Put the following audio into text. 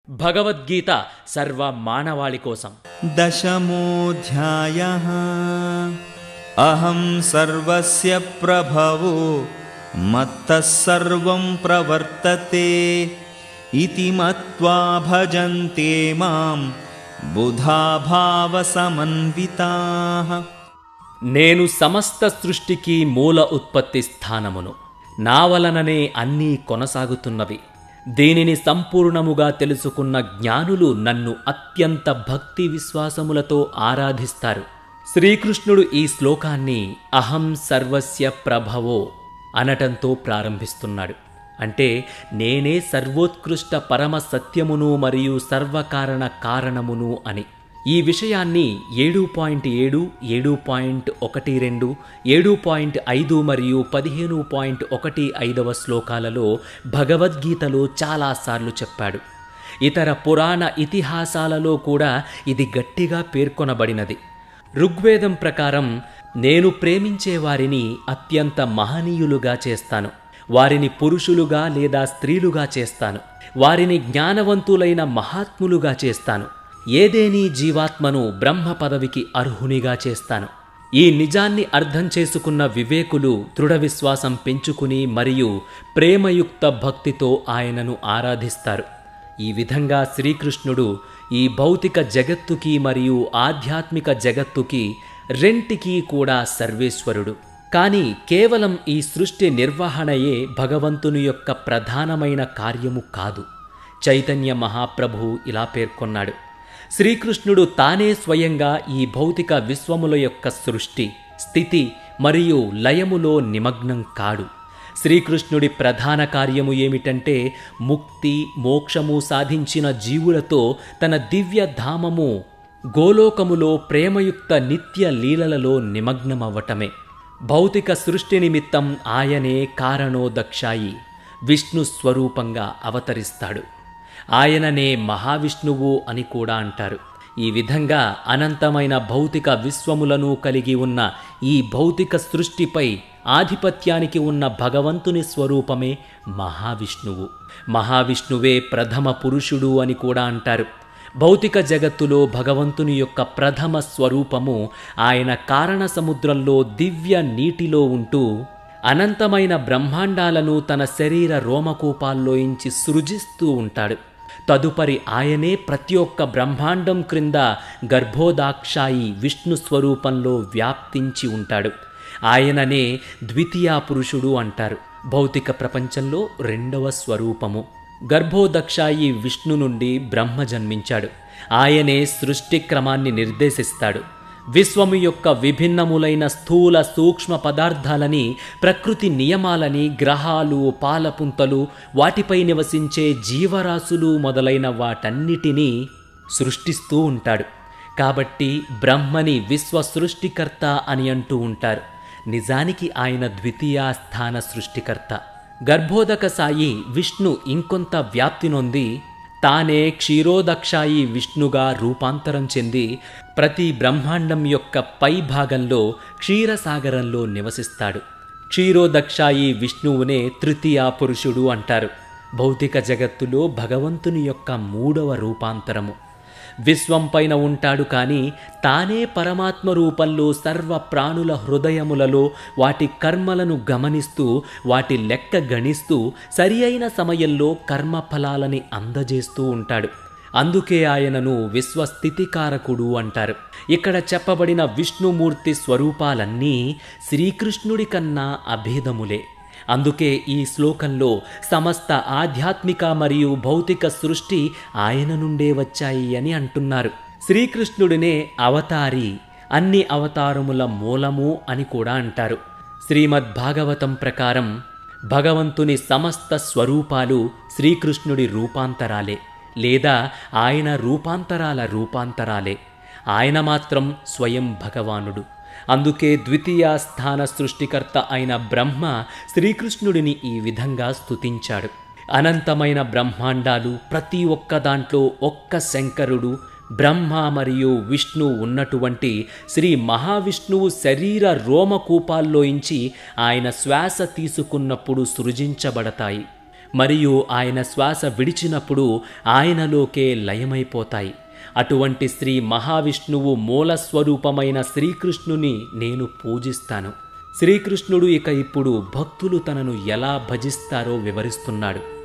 భగవద్గీత సర్వ మానవాళి కోసం दशमोऽध्यायः अहं सर्वस्य प्रभवो मत्तः सर्वं प्रवर्तते इति मत्वा भजन्ते मां बुधा भावसमन्विताः నేను సమస్త సృష్టికి మూల ఉత్పత్తి స్థానమును నా వలననే అన్నీ కొనసాగుతున్నవి దీనిని సంపూర్ణముగా తెలుసుకున్న జ్ఞానులు నన్ను అత్యంత భక్తి విశ్వాసములతో ఆరాధిస్తారు శ్రీకృష్ణుడు ఈ శ్లోకాన్ని అహం సర్వస్య ప్రభవో అనటంతో ప్రారంభిస్తున్నాడు అంటే నేనే సర్వోత్కృష్ట పరమ సత్యమును మరియు సర్వకారణ కారణమును అని ఈ విషయాన్ని ఏడు పాయింట్ ఏడు ఏడు పాయింట్ ఒకటి రెండు ఏడు పాయింట్ ఐదు మరియు పదిహేను పాయింట్ ఒకటి ఐదవ శ్లోకాలలో భగవద్గీతలో చాలాసార్లు చెప్పాడు ఇతర పురాణ ఇతిహాసాలలో కూడా ఇది గట్టిగా పేర్కొనబడినది ఋగ్వేదం ప్రకారం నేను ప్రేమించే వారిని అత్యంత మహనీయులుగా చేస్తాను వారిని పురుషులుగా లేదా స్త్రీలుగా చేస్తాను వారిని జ్ఞానవంతులైన మహాత్ములుగా చేస్తాను ఏదేని జీవాత్మను బ్రహ్మ పదవికి అర్హునిగా చేస్తాను ఈ నిజాన్ని అర్థం చేసుకున్న వివేకులు దృఢ విశ్వాసం పెంచుకుని మరియు ప్రేమయుక్త భక్తితో ఆయనను ఆరాధిస్తారు ఈ విధంగా శ్రీకృష్ణుడు ఈ భౌతిక జగత్తుకి మరియు ఆధ్యాత్మిక జగత్తుకి రెంటికి కూడా సర్వేశ్వరుడు కానీ కేవలం ఈ సృష్టి నిర్వహణయే భగవంతుని యొక్క ప్రధానమైన కార్యము కాదు చైతన్య మహాప్రభు ఇలా పేర్కొన్నాడు శ్రీకృష్ణుడు తానే స్వయంగా ఈ భౌతిక విశ్వముల యొక్క సృష్టి స్థితి మరియు లయములో నిమగ్నం కాడు శ్రీకృష్ణుడి ప్రధాన కార్యము ఏమిటంటే ముక్తి మోక్షము సాధించిన జీవులతో తన దివ్య ధామము గోలోకములో ప్రేమయుక్త నిత్య లీలలలో నిమగ్నమవ్వటమే భౌతిక సృష్టి నిమిత్తం ఆయనే కారణోదక్షాయి విష్ణు స్వరూపంగా అవతరిస్తాడు ఆయననే మహావిష్ణువు అని కూడా అంటారు ఈ విధంగా అనంతమైన భౌతిక విశ్వములను కలిగి ఉన్న ఈ భౌతిక సృష్టిపై ఆధిపత్యానికి ఉన్న భగవంతుని స్వరూపమే మహావిష్ణువు మహావిష్ణువే ప్రథమ పురుషుడు అని కూడా అంటారు భౌతిక జగత్తులో భగవంతుని యొక్క ప్రథమ స్వరూపము ఆయన కారణ సముద్రంలో దివ్య నీటిలో ఉంటూ అనంతమైన బ్రహ్మాండాలను తన శరీర రోమకూపాల్లోంచి సృజిస్తూ ఉంటాడు తదుపరి ఆయనే ప్రతి ఒక్క బ్రహ్మాండం క్రింద గర్భోదాక్షాయి విష్ణు స్వరూపంలో వ్యాప్తించి ఉంటాడు ఆయననే ద్వితీయ పురుషుడు అంటారు భౌతిక ప్రపంచంలో రెండవ స్వరూపము గర్భోదక్షాయి విష్ణు నుండి బ్రహ్మ జన్మించాడు ఆయనే సృష్టి క్రమాన్ని నిర్దేశిస్తాడు విశ్వము యొక్క విభిన్నములైన స్థూల సూక్ష్మ పదార్థాలని ప్రకృతి నియమాలని గ్రహాలు పాలపుంతలు వాటిపై నివసించే జీవరాశులు మొదలైన వాటన్నిటినీ సృష్టిస్తూ ఉంటాడు కాబట్టి బ్రహ్మని విశ్వ సృష్టికర్త అని అంటూ ఉంటారు నిజానికి ఆయన ద్వితీయ స్థాన సృష్టికర్త గర్భోదక సాయి విష్ణు ఇంకొంత వ్యాప్తి నొంది తానే క్షీరోదక్షాయి విష్ణుగా రూపాంతరం చెంది ప్రతి బ్రహ్మాండం యొక్క పై భాగంలో క్షీరసాగరంలో నివసిస్తాడు క్షీరోదక్షాయి విష్ణువునే తృతీయ పురుషుడు అంటారు భౌతిక జగత్తులో భగవంతుని యొక్క మూడవ రూపాంతరము విశ్వం పైన ఉంటాడు కానీ తానే పరమాత్మ రూపంలో సర్వ ప్రాణుల హృదయములలో వాటి కర్మలను గమనిస్తూ వాటి లెక్క గణిస్తూ సరి అయిన సమయంలో కర్మఫలాలని అందజేస్తూ ఉంటాడు అందుకే ఆయనను విశ్వస్థితికారకుడు అంటారు ఇక్కడ చెప్పబడిన విష్ణుమూర్తి స్వరూపాలన్నీ శ్రీకృష్ణుడి కన్నా అభేదములే అందుకే ఈ శ్లోకంలో సమస్త ఆధ్యాత్మిక మరియు భౌతిక సృష్టి ఆయన నుండే వచ్చాయి అని అంటున్నారు శ్రీకృష్ణుడినే అవతారి అన్ని అవతారముల మూలము అని కూడా అంటారు శ్రీమద్ భాగవతం ప్రకారం భగవంతుని సమస్త స్వరూపాలు శ్రీకృష్ణుడి రూపాంతరాలే లేదా ఆయన రూపాంతరాల రూపాంతరాలే ఆయన మాత్రం స్వయం భగవానుడు అందుకే ద్వితీయ స్థాన సృష్టికర్త అయిన బ్రహ్మ శ్రీకృష్ణుడిని ఈ విధంగా స్తుతించాడు అనంతమైన బ్రహ్మాండాలు ప్రతి ఒక్క దాంట్లో ఒక్క శంకరుడు బ్రహ్మ మరియు విష్ణు ఉన్నటువంటి శ్రీ మహావిష్ణువు శరీర రోమకూపాల్లోంచి ఆయన శ్వాస తీసుకున్నప్పుడు సృజించబడతాయి మరియు ఆయన శ్వాస విడిచినప్పుడు ఆయనలోకే లయమైపోతాయి అటువంటి శ్రీ మహావిష్ణువు మూల స్వరూపమైన శ్రీకృష్ణుని నేను పూజిస్తాను శ్రీకృష్ణుడు ఇక ఇప్పుడు భక్తులు తనను ఎలా భజిస్తారో వివరిస్తున్నాడు